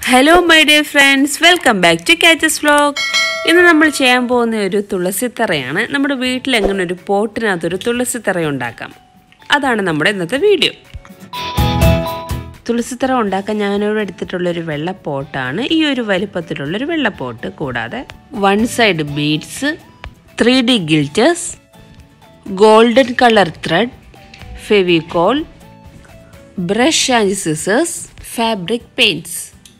hello my dear friends welcome back to കാച്ചസ് vlog ഇന്ന് നമ്മൾ ചെയ്യാൻ പോകുന്ന ഒരു തുളസിത്തറയാണ് നമ്മുടെ വീട്ടിൽ എങ്ങനെ ഒരു പോട്ടിനകത്തൊരു തുളസിത്തറ ഉണ്ടാക്കാം അതാണ് നമ്മുടെ ഇന്നത്തെ വീഡിയോ തുളസിത്തറ ഉണ്ടാക്കാൻ ഞാനിവിടെ എടുത്തിട്ടുള്ളൊരു വെള്ള പോട്ടാണ് ഈ ഒരു വലിപ്പത്തിലുള്ളൊരു വെള്ള പോട്ട് കൂടാതെ one side beads three D glitters golden colour thread Fevicol brush and scissors fabric paints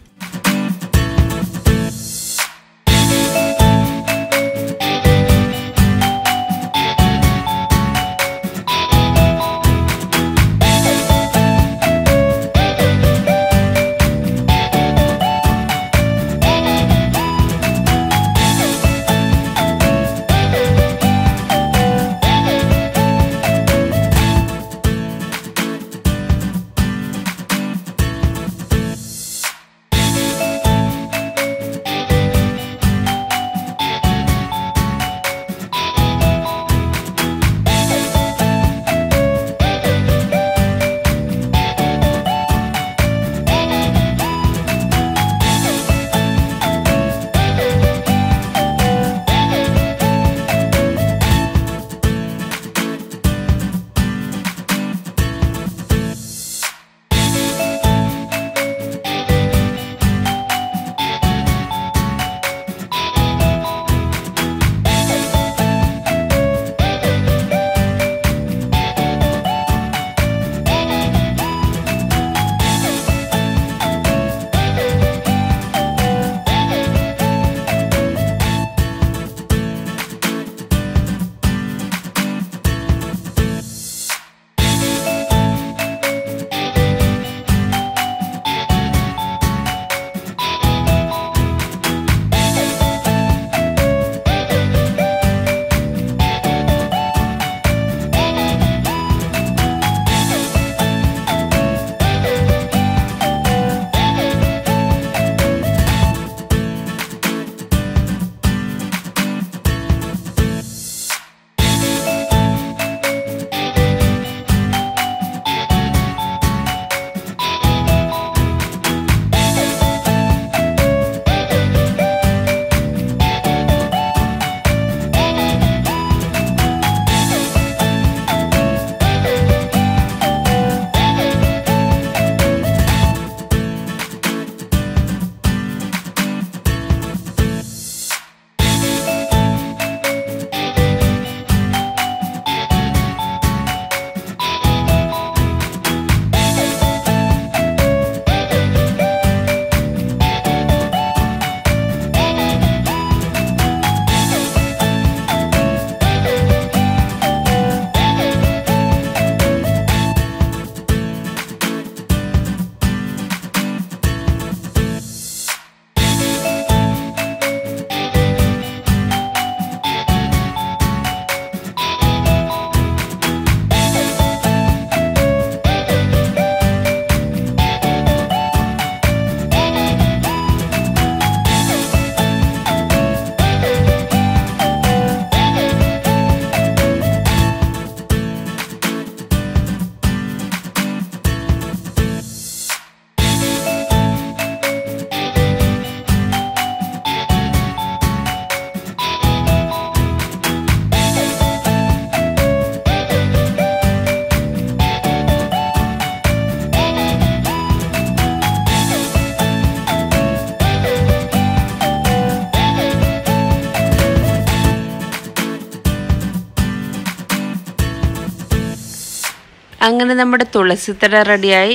അങ്ങനെ നമ്മുടെ തുളസിത്തറ റെഡിയായി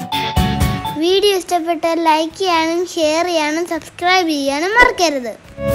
വീഡിയോ ഇഷ്ടപ്പെട്ടാൽ ലൈക്ക് ചെയ്യാനും ഷെയർ ചെയ്യാനും സബ്സ്ക്രൈബ് ചെയ്യാനും മറക്കരുത്